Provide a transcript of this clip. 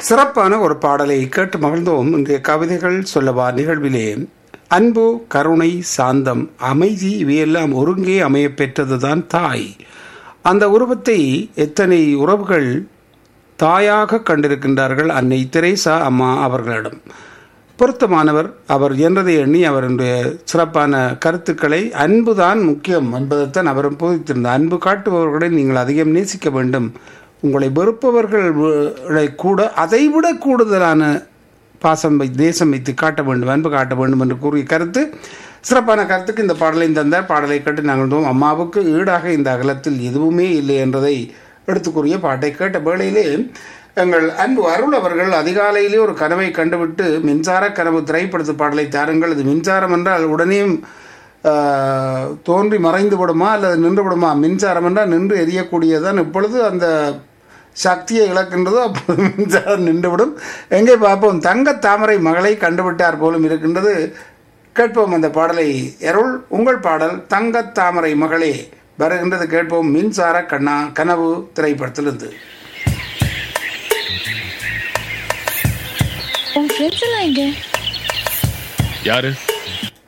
சிறப்பான ஒரு பாடலை கேட்டு மகிழ்ந்தோம் இன்றைய கவிதைகள் சொல்லவா நிகழ்விலே அன்பு கருணை சாந்தம் அமைதி இவையெல்லாம் ஒருங்கே அமைய பெற்றதுதான் தாய் அந்த உருவத்தை எத்தனை உறவுகள் தாயாக கண்டிருக்கின்றார்கள் அன்னை தெரேசா அம்மா அவர்களிடம் பொருத்தமானவர் அவர் என்றதை எண்ணி அவருடைய சிறப்பான கருத்துக்களை அன்புதான் முக்கியம் என்பதைத்தான் அவரும் போதித்திருந்தார் அன்பு காட்டுபவர்களை நீங்கள் அதிகம் நேசிக்க வேண்டும் உங்களை வெறுப்பவர்களை கூட அதைவிட கூடுதலான பாசம் வை தேசம் வைத்து காட்ட வேண்டும் அன்பு காட்ட வேண்டும் என்று கூறிய கருத்து சிறப்பான கருத்துக்கு இந்த பாடலை தந்தார் பாடலை கேட்டு நாங்கள் அம்மாவுக்கு ஈடாக இந்த அகலத்தில் எதுவுமே இல்லை என்றதை எடுத்து கூறிய பாட்டை கேட்ட வேளையிலே எங்கள் அன்பு அருள் அவர்கள் அதிகாலையிலே ஒரு கனவை கண்டுவிட்டு மின்சார கனவு திரைப்படத்து பாடலை தாருங்கள் இது மின்சாரம் என்றால் உடனே தோன்றி மறைந்து விடுமா அல்லது நின்று விடுமா மின்சாரம் என்றால் நின்று எரியக்கூடியதான் இப்பொழுது அந்த சக்தியை இழக்கின்றதோ அப்போது மின்சாரம் நின்றுவிடும் எங்கே பார்ப்போம் தங்க தாமரை மகளை கண்டுவிட்டார் போலும் இருக்கின்றது கேட்போம் அந்த பாடலை எருள் உங்கள் பாடல் தங்க தாமரை மகளே வருகின்றது கேட்போம் மின்சார கண்ணா கனவு திரைப்படத்திலிருந்து உன் ஃப்ரெண்ட்ஸ் எல்லாம் எங்க யாரு